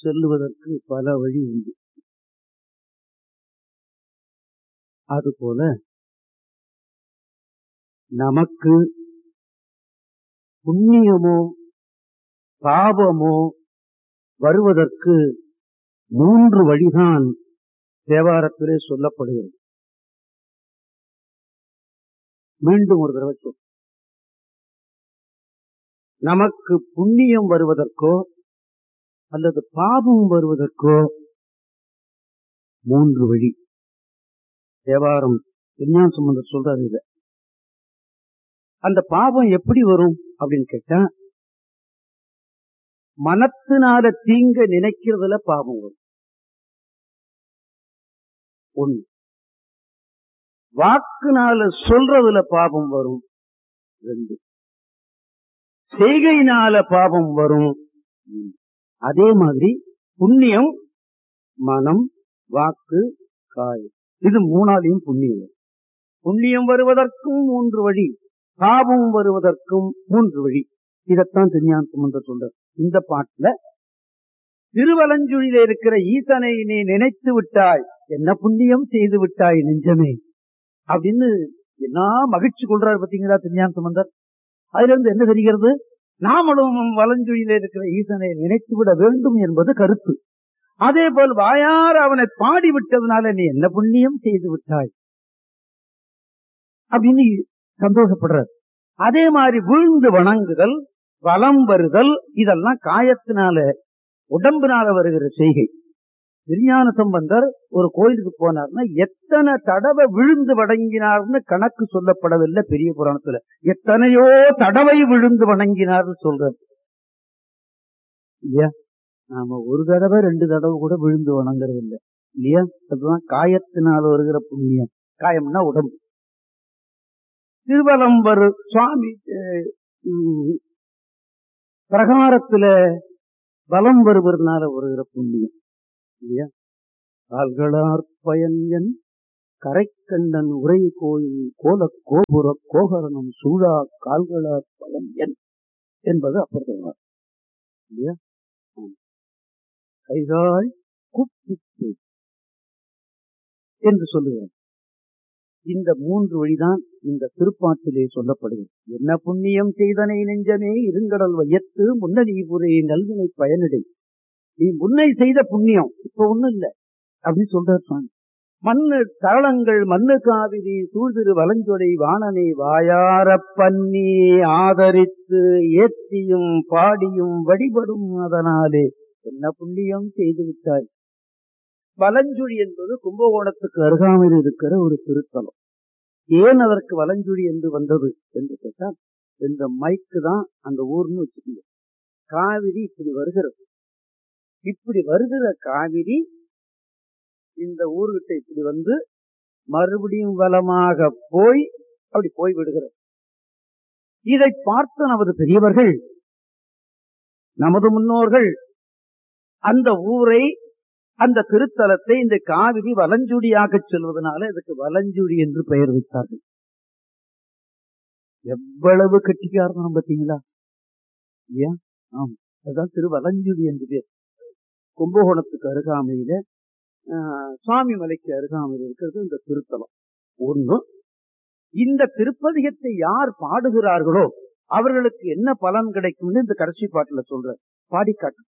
செல்லுவதற்கு பல வழி உண்டு அதுபோல நமக்கு புண்ணியமோ பாவமோ வருவதற்கு மூன்று வழிதான் தேவாரத்திலே சொல்லப்படுகிறது மீண்டும் ஒரு தடவை சொல் நமக்கு புண்ணியம் வருவதற்கோ அல்லது பாவம் வருவதற்கோ மூன்று வழி தேவாரம் விஞ்ஞான சம்பந்தர் சொல்றாரு இத அந்த பாவம் எப்படி வரும் அப்படின்னு கேட்டா மனத்தினால தீங்க நினைக்கிறதுல பாவம் வரும் ஒண்ணு வாக்குனால சொல்றதுல பாவம் வரும் ரெண்டு செய்கையினால பாவம் வரும் அதே மாதிரி புண்ணியம் மனம் வாக்கு காய் இது மூணாலையும் புண்ணியம் வரும் புண்ணியம் வருவதற்கும் மூன்று வழி பாவம் வருவதற்கும் மூன்று வழி இதத்தான் திருஞான சம்பந்தர் சொல்றார் இந்த பாட்டுல திருவலஞ்சுழியில இருக்கிற ஈசனை நீ நினைத்து விட்டாய் என்ன புண்ணியம் செய்து விட்டாய் நெஞ்சமே அப்படின்னு என்ன மகிழ்ச்சி கொள்றாரு பாத்தீங்களா திருஞான சம்பந்தர் அதுல இருந்து என்ன தெரிகிறது நாமளும் வலஞ்சுழியில இருக்கிற ஈசனை நினைத்து விட வேண்டும் என்பது கருத்து அதே போல் வாயார் அவனை பாடி விட்டதுனால நீ என்ன புண்ணியம் செய்து விட்டாய் அப்படின்னு சந்தோஷப்படுறார் அதே மாதிரி வீழ்ந்து வணங்குதல் வலம் வருதல் இதெல்லாம் காயத்தினால உடம்பினால வருகிற செய்கை திருஞான சம்பந்தர் ஒரு கோயிலுக்கு போனார்னா எத்தனை தடவை விழுந்து வணங்கினார்னு கணக்கு சொல்லப்படவில்லை பெரிய புராணத்துல எத்தனையோ தடவை விழுந்து வணங்கினார்னு சொல்றார் இல்லையா நாம ஒரு தடவை ரெண்டு தடவை கூட விழுந்து வணங்குறது இல்லை இல்லையா அதுதான் காயத்தினால் வருகிற புண்ணியம் காயம்னா உடம்பு திருவலம்பர் சுவாமி பிரகாரத்துல பலம் வருவதனால வருகிற புண்ணியம் இல்லையா கால்களார் பயன் கரைக்கண்ணன் உரை கோயில் கோல கோபுர கோகரணம் சூழா கால்களார் பயன் என் என்பது அப்புறம் இல்லையா கைகால் குப்பித்து என்று சொல்லுகிறார் இந்த மூன்று வழிதான் இந்த திருப்பாட்டிலே சொல்லப்படுகிறது என்ன புண்ணியம் செய்தனை நெஞ்சமே இருங்கடல் வையத்து முன்னணி புரை நல்வினை பயனிடை நீ முன்னை செய்த புண்ணியம் இப்ப ஒண்ணும் இல்ல அப்படின்னு சொல்றார் சுவாமி மண்ணு தரளங்கள் மண்ணு காவிரி சூழ்திரு வலஞ்சொலை வாணனை வாயார பண்ணி ஆதரித்து ஏத்தியும் பாடியும் வழிபடும் அதனாலே என்ன புண்ணியம் செய்து விட்டாய் வலஞ்சுழி என்பது கும்பகோணத்துக்கு அருகாமையில் இருக்கிற ஒரு திருத்தலம் ஏன் அதற்கு வலஞ்சுழி என்று வந்தது என்று கேட்டால் இந்த மைக்கு தான் அந்த ஊர்னு வச்சுக்கோங்க காவிரி இப்படி வருகிறது இப்படி வருகிற காவிரி இந்த ஊர்கிட்ட இப்படி வந்து மறுபடியும் வளமாக போய் அப்படி போய் விடுகிறது இதை பார்த்த நமது பெரியவர்கள் நமது முன்னோர்கள் அந்த ஊரை அந்த திருத்தலத்தை இந்த காவிரி வலஞ்சுடியாக செல்வதனால இதுக்கு வலஞ்சுடி என்று பெயர் வைத்தார்கள் எவ்வளவு கட்டிக்காரணம் பார்த்தீங்களா ஏன் ஆம் அதுதான் திரு வலஞ்சுடி என்று பேர் கும்பகோணத்துக்கு அருகாமையில சுவாமி மலைக்கு அருகாமையில் இருக்கிறது இந்த திருத்தலம் ஒண்ணு இந்த திருப்பதிகத்தை யார் பாடுகிறார்களோ அவர்களுக்கு என்ன பலன் கிடைக்கும்னு இந்த கடைசி பாட்டுல சொல்ற பாடிக்காட்டு